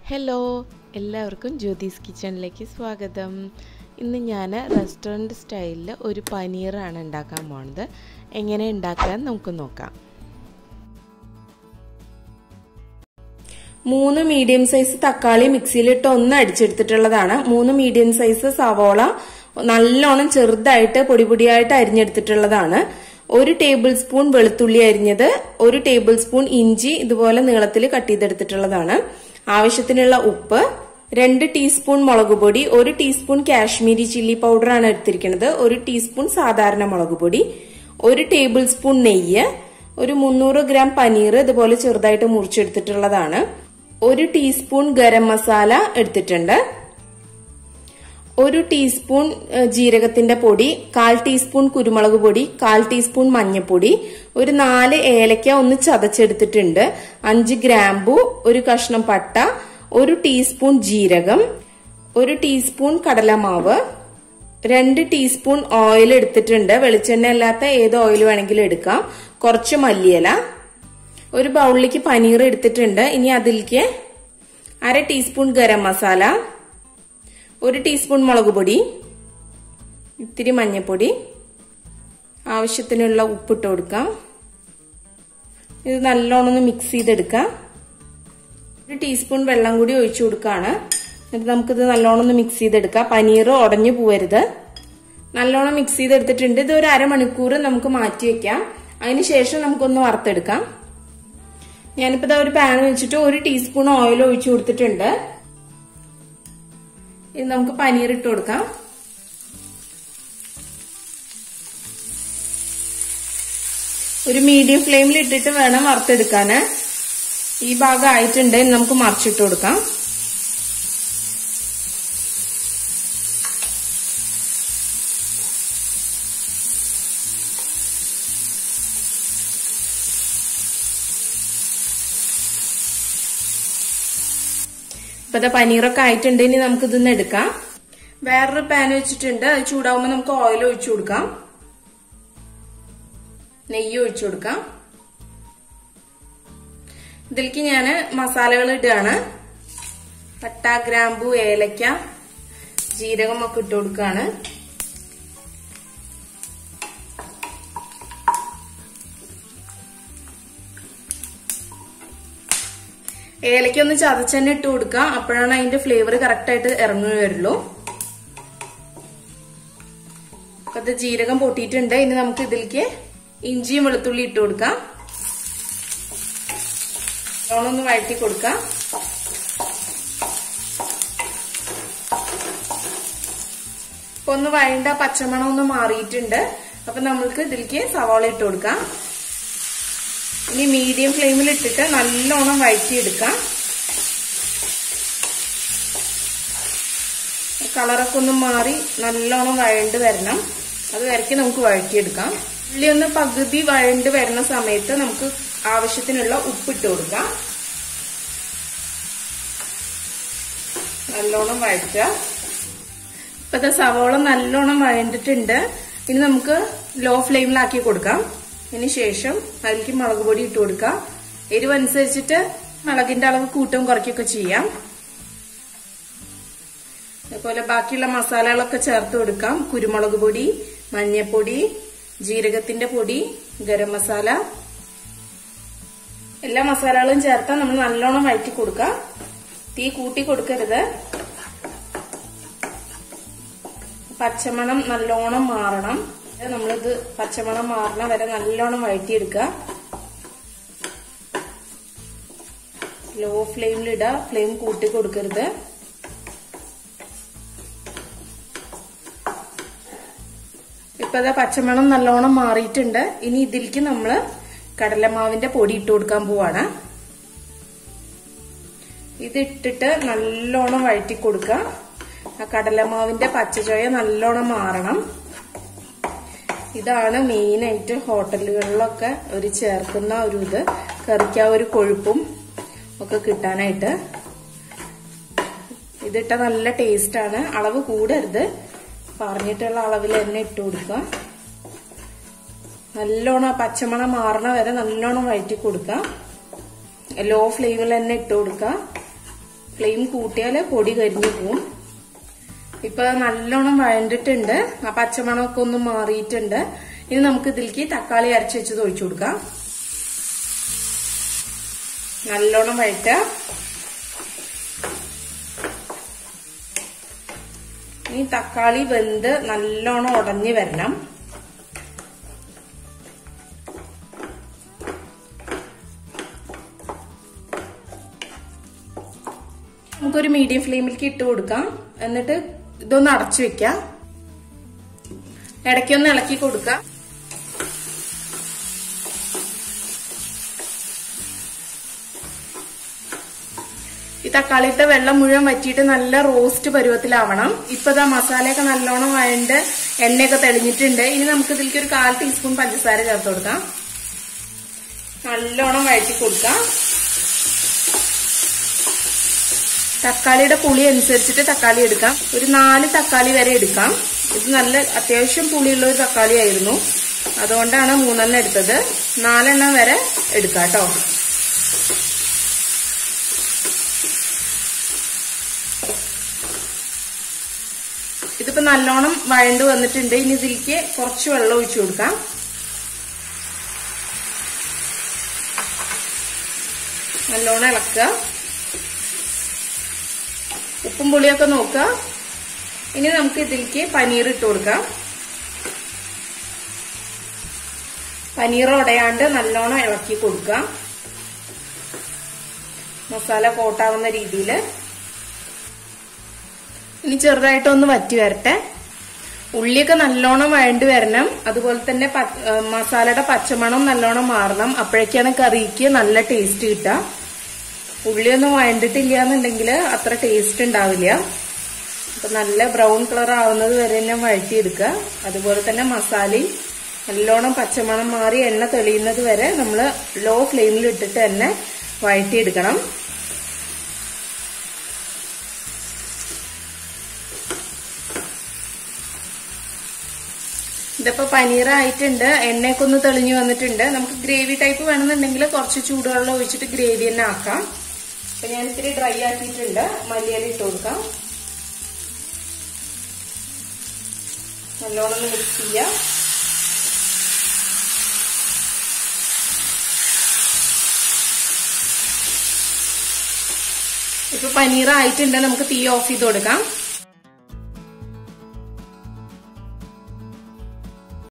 hello എല്ലാവർക്കും ജ്യോതിസ് കിച്ചണിലേക്ക് സ്വാഗതം ഇന്ന് ഞാൻ റെസ്റ്റോറൻറ്റ് സ്റ്റൈലിൽ ഒരു പനീറാണ് ഉണ്ടാക്കാൻ പോണത് എങ്ങനെ ഉണ്ടാക്കാൻ നമുക്ക് നോക്കാം മൂന്ന് മീഡിയം സൈസ് തക്കാളി മിക്സിയിലിട്ട് ഒന്ന് അടിച്ചെടുത്തിട്ടുള്ളതാണ് മൂന്ന് മീഡിയം സൈസ് സവോള നല്ലോണം ചെറുതായിട്ട് പൊടി പൊടിയായിട്ട് അരിഞ്ഞെടുത്തിട്ടുള്ളതാണ് ഒരു ടേബിൾ സ്പൂൺ വെളുത്തുള്ളി അരിഞ്ഞത് ഒരു ടേബിൾ സ്പൂൺ ഇഞ്ചി ഇതുപോലെ നീളത്തിൽ കട്ട് ചെയ്തെടുത്തിട്ടുള്ളതാണ് ആവശ്യത്തിനുള്ള ഉപ്പ് രണ്ട് ടീസ്പൂൺ മുളക് പൊടി ഒരു ടീസ്പൂൺ കാശ്മീരി ചില്ലി പൗഡർ ആണ് എടുത്തിരിക്കുന്നത് ഒരു ടീസ്പൂൺ സാധാരണ മുളക് പൊടി ഒരു ടേബിൾ സ്പൂൺ നെയ്യ് ഒരു മുന്നൂറ് ഗ്രാം പനീർ ഇതുപോലെ ചെറുതായിട്ട് മുറിച്ചെടുത്തിട്ടുള്ളതാണ് ഒരു ടീസ്പൂൺ ഗരം മസാല എടുത്തിട്ടുണ്ട് ഒരു ടീസ്പൂൺ ജീരകത്തിന്റെ പൊടി കാൽ ടീസ്പൂൺ കുരുമുളക് പൊടി കാൽ ടീസ്പൂൺ മഞ്ഞൾപ്പൊടി ഒരു നാല് ഏലക്ക ഒന്ന് ചതച്ചെടുത്തിട്ടുണ്ട് അഞ്ച് ഗ്രാമ്പു ഒരു കഷ്ണം പട്ട ഒരു ടീസ്പൂൺ ജീരകം ഒരു ടീസ്പൂൺ കടലമാവ് രണ്ട് ടീസ്പൂൺ ഓയിൽ എടുത്തിട്ടുണ്ട് വെളിച്ചെണ്ണ അല്ലാത്ത ഏത് ഓയിൽ വേണമെങ്കിലും എടുക്കാം കുറച്ച് മല്ലിയില ഒരു ബൗളിലേക്ക് പനീർ എടുത്തിട്ടുണ്ട് ഇനി അതിലേക്ക് അര ടീസ്പൂൺ ഗരം മസാല ഒരു ടീസ്പൂൺ മുളക് പൊടി ഇത്തിരി മഞ്ഞൾപ്പൊടി ആവശ്യത്തിനുള്ള ഉപ്പിട്ട് കൊടുക്കാം ഇത് നല്ലോണം ഒന്ന് മിക്സ് ചെയ്തെടുക്കാം ഒരു ടീസ്പൂൺ വെള്ളം കൂടി ഒഴിച്ചു കൊടുക്കാണ് എന്നിട്ട് നമുക്കിത് നല്ലോണം ഒന്ന് മിക്സ് ചെയ്തെടുക്കാം പനീർ ഉടഞ്ഞു പോവരുത് നല്ലോണം മിക്സ് ചെയ്തെടുത്തിട്ടുണ്ട് ഇത് ഒരു അരമണിക്കൂർ നമുക്ക് മാറ്റി വെക്കാം അതിനുശേഷം നമുക്കൊന്ന് വറുത്തെടുക്കാം ഞാനിപ്പോ ഒരു പാൻ വെച്ചിട്ട് ഒരു ടീസ്പൂൺ ഓയിൽ ഒഴിച്ചു കൊടുത്തിട്ടുണ്ട് ഇത് നമുക്ക് പനീർ ഇട്ട് കൊടുക്കാം ഒരു മീഡിയം ഫ്ലെയിമിൽ ഇട്ടിട്ട് വേണം വറുത്തെടുക്കാന് ഈ ഭാഗം ആയിട്ടുണ്ട് നമുക്ക് മറിച്ചിട്ട് കൊടുക്കാം ഇപ്പത്തെ പനീറൊക്കെ ആയിട്ടുണ്ട് ഇനി നമുക്ക് ഇതൊന്ന് എടുക്കാം വേറൊരു പാൻ വെച്ചിട്ടുണ്ട് അത് ചൂടാവുമ്പോൾ നമുക്ക് ഓയിൽ ഒഴിച്ചു കൊടുക്കാം നെയ്യ് ഒഴിച്ചു കൊടുക്കാം ഇതിലേക്ക് ഞാൻ മസാലകൾ ഇടുകയാണ് പട്ട ഗ്രാമ്പു ഏലക്ക ജീരകം ഒക്കെ ഇട്ട് കൊടുക്കുകയാണ് ഏലക്ക ഒന്ന് ചതച്ചെന്നെ ഇട്ട് കൊടുക്കുക അപ്പോഴാണ് അതിന്റെ ഫ്ലേവർ കറക്റ്റ് ആയിട്ട് ഇറങ്ങി വരുള്ളൂ അത് ജീരകം പൊട്ടിയിട്ടുണ്ട് ഇനി നമുക്ക് ഇതിലേക്ക് ഇഞ്ചിയും വെളുത്തുള്ളി ഇട്ട് കൊടുക്കാം ഓണൊന്ന് വഴറ്റി കൊടുക്കാം ഇപ്പൊ ഒന്ന് വഴണ്ട പച്ചമണം ഒന്ന് മാറിയിട്ടുണ്ട് അപ്പൊ നമ്മൾക്ക് ഇതിലേക്ക് സവാള ഇട്ട് കൊടുക്കാം ഇനി മീഡിയം ഫ്ലെയിമിൽ ഇട്ടിട്ട് നല്ലോണം വഴറ്റിയെടുക്കാം കളറൊക്കെ ഒന്ന് മാറി നല്ലോണം വഴണ്ട് വരണം അത് വരയ്ക്ക് നമുക്ക് വഴറ്റിയെടുക്കാം ഉള്ളി ഒന്ന് പകുതി വഴണ്ട് വരുന്ന സമയത്ത് നമുക്ക് ആവശ്യത്തിനുള്ള ഉപ്പിട്ട് കൊടുക്കാം നല്ലോണം വഴറ്റുക ഇപ്പത്തെ സവോള നല്ലോണം വഴണ്ടിട്ടുണ്ട് ഇനി നമുക്ക് ലോ ഫ്ലെയിമിലാക്കി കൊടുക്കാം അതിന് ശേഷം അതിലേക്ക് മുളക് പൊടി ഇട്ട് കൊടുക്കാം എരിവ് അനുസരിച്ചിട്ട് മുളകിന്റെ അളവ് കൂട്ടും കുറയ്ക്കുകയൊക്കെ ചെയ്യാം അതുപോലെ ബാക്കിയുള്ള മസാലകളൊക്കെ ചേർത്ത് കൊടുക്കാം കുരുമുളക് പൊടി മഞ്ഞൾപ്പൊടി ജീരകത്തിന്റെ പൊടി ഗരം മസാല എല്ലാ മസാലകളും ചേർത്താൽ നമ്മൾ നല്ലോണം വഴറ്റി കൊടുക്കാം തീ കൂട്ടി കൊടുക്കരുത് പച്ചമണം നല്ലോണം മാറണം നമ്മളിത് പച്ചമണം മാറണ വരെ നല്ലോണം വഴറ്റിയെടുക്കുക ലോ ഫ്ലെയിമിലിടുക ഫ്ലെയിം കൂട്ടി കൊടുക്കരുത് ഇപ്പൊ അതാ പച്ചമണം നല്ലോണം മാറിയിട്ടുണ്ട് ഇനി ഇതിലേക്ക് നമ്മള് കടലമാവിന്റെ പൊടി ഇട്ട് കൊടുക്കാൻ പോവാണ് ഇതിട്ടിട്ട് നല്ലോണം വഴറ്റി കൊടുക്കുക ആ കടലമാവിന്റെ പച്ചചോയ നല്ലോണം മാറണം ഇതാണ് മെയിനായിട്ട് ഹോട്ടലുകളിലൊക്കെ ഒരു ചേർക്കുന്ന ഒരു ഇത് കറിക്ക് ആ ഒരു കൊഴുപ്പും ഒക്കെ കിട്ടാനായിട്ട് ഇതിട്ട നല്ല ടേസ്റ്റ് ആണ് അളവ് കൂടരുത് പറഞ്ഞിട്ടുള്ള അളവിൽ തന്നെ ഇട്ട് കൊടുക്കുക നല്ലോണം പച്ചമണം മാറണ വരെ നല്ലോണം വഴറ്റി കൊടുക്കുക ലോ ഫ്ലെയിമിൽ തന്നെ ഇട്ട് കൊടുക്കുക ഫ്ലെയിം കൂട്ടിയാൽ പൊടി കരിഞ്ഞു പോവും ഇപ്പൊ നല്ലോണം വഴണ്ടിട്ടുണ്ട് ആ പച്ചമണമൊക്കെ ഒന്ന് മാറിയിട്ടുണ്ട് ഇനി നമുക്ക് ഇതിലേക്ക് തക്കാളി അരച്ച് വെച്ചത് ഒഴിച്ചു കൊടുക്കാം നല്ലോണം വഴറ്റ ഈ തക്കാളി വെന്ത് നല്ലോണം ഉടഞ്ഞു വരണം നമുക്കൊരു മീഡിയം ഫ്ലെയിമിലേക്ക് ഇട്ട് കൊടുക്കാം എന്നിട്ട് ഇതൊന്ന് അടച്ചു വെക്കാം ഇടയ്ക്കൊന്ന് ഇളക്കി കൊടുക്കാം ഈ തക്കാളിയുടെ വെള്ളം മുഴുവൻ വറ്റിയിട്ട് നല്ല റോസ്റ്റ് പരുവത്തിലാവണം ഇപ്പൊ ഇതാ മസാലയൊക്കെ നല്ലോണം വഴണ്ട് എണ്ണയൊക്കെ തെളിഞ്ഞിട്ടുണ്ട് ഇനി നമുക്ക് ഇതിലേക്ക് ഒരു കാൽ ടീസ്പൂൺ പഞ്ചസാര ചേർത്ത് കൊടുക്കാം നല്ലോണം വഴറ്റി കൊടുക്കാം തക്കാളിയുടെ പുളി അനുസരിച്ചിട്ട് തക്കാളി എടുക്കാം ഒരു നാല് തക്കാളി വരെ എടുക്കാം ഇത് നല്ല അത്യാവശ്യം പുളിയുള്ള ഒരു തക്കാളി ആയിരുന്നു അതുകൊണ്ടാണ് മൂന്നെണ്ണം എടുത്തത് നാലെണ്ണം വരെ എടുക്കാം കേട്ടോ ഇതിപ്പോ നല്ലോണം വഴണ്ട് വന്നിട്ടുണ്ട് ഇനി ഇതിലേക്ക് കുറച്ച് വെള്ളം ഒഴിച്ചു കൊടുക്കാം നല്ലോണം ഇളക്കുക ഉപ്പും പുളിയൊക്കെ നോക്കുക ഇനി നമുക്ക് ഇതിലേക്ക് പനീർ ഇട്ട് കൊടുക്കാം പനീർ ഉടയാണ്ട് നല്ലോണം ഇളക്കി കൊടുക്കാം മസാല കോട്ടാവുന്ന രീതിയിൽ ഇനി ചെറുതായിട്ടൊന്ന് വറ്റി വരട്ടെ ഉള്ളിയൊക്കെ നല്ലോണം വഴണ്ട് വരണം അതുപോലെ തന്നെ മസാലയുടെ പച്ചമണം നല്ലോണം മാറണം അപ്പോഴേക്കാണ് കറിക്ക് നല്ല ടേസ്റ്റ് കിട്ടുക ഉള്ളിയൊന്നും വഴണ്ടിട്ടില്ല എന്നുണ്ടെങ്കിൽ അത്ര ടേസ്റ്റ് ഉണ്ടാവില്ല അപ്പൊ നല്ല ബ്രൗൺ കളർ ആവുന്നത് വരെ തന്നെ വഴറ്റിയെടുക്കുക അതുപോലെ തന്നെ മസാലയും നല്ലോണം പച്ചമണം മാറി എണ്ണ തെളിയുന്നത് വരെ നമ്മൾ ലോ ഫ്ലെയിമിൽ ഇട്ടിട്ട് തന്നെ വഴറ്റിയെടുക്കണം ഇതിപ്പോ പനീറായിട്ടുണ്ട് എണ്ണയൊക്കെ ഒന്ന് തെളിഞ്ഞു വന്നിട്ടുണ്ട് നമുക്ക് ഗ്രേവി ടൈപ്പ് വേണമെന്നുണ്ടെങ്കിൽ കുറച്ച് ചൂടുവെള്ളം ഒഴിച്ചിട്ട് ഗ്രേവി തന്നെ ആക്കാം അപ്പൊ ഞാൻ ഇത്തിരി ഡ്രൈ ആക്കിയിട്ടുണ്ട് മല്ലിയില ഇട്ട് കൊടുക്കാം നല്ലോണം ഒന്ന് മിക്സ് ചെയ്യാം ഇപ്പൊ പനീർ ആയിട്ടുണ്ട് നമുക്ക് തീ ഓഫ് ചെയ്ത് കൊടുക്കാം